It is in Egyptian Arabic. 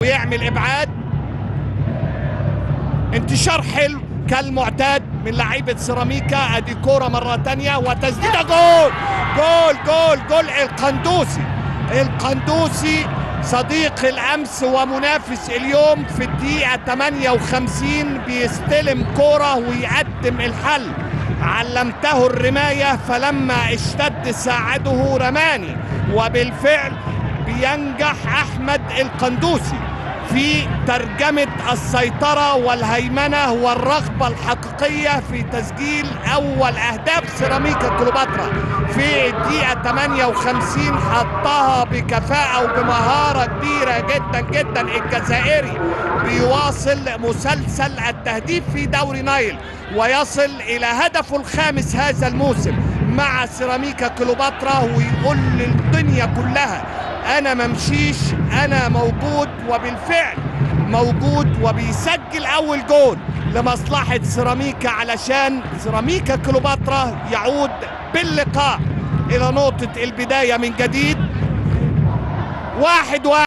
ويعمل ابعاد انتشار حلو كالمعتاد من لعيبه سيراميكا ادي كوره مره تانية وتسديده جول جول جول جول القندوسي القندوسي صديق الامس ومنافس اليوم في الدقيقه 58 بيستلم كوره ويقدم الحل علمته الرمايه فلما اشتد ساعده رماني وبالفعل بينجح احمد القندوسي في ترجمة السيطرة والهيمنة والرغبة الحقيقية في تسجيل أول أهداف سيراميكا كليوباترا في الدقيقة 58 حطها بكفاءة وبمهارة كبيرة جدا جدا الجزائري بيواصل مسلسل التهديف في دوري نايل ويصل إلى هدفه الخامس هذا الموسم مع سيراميكا كليوباترا ويقول للدنيا كلها انا ممشيش انا موجود وبالفعل موجود وبيسجل اول جول لمصلحة سيراميكا علشان سيراميكا كليوباترا يعود باللقاء الى نقطة البداية من جديد واحد واحد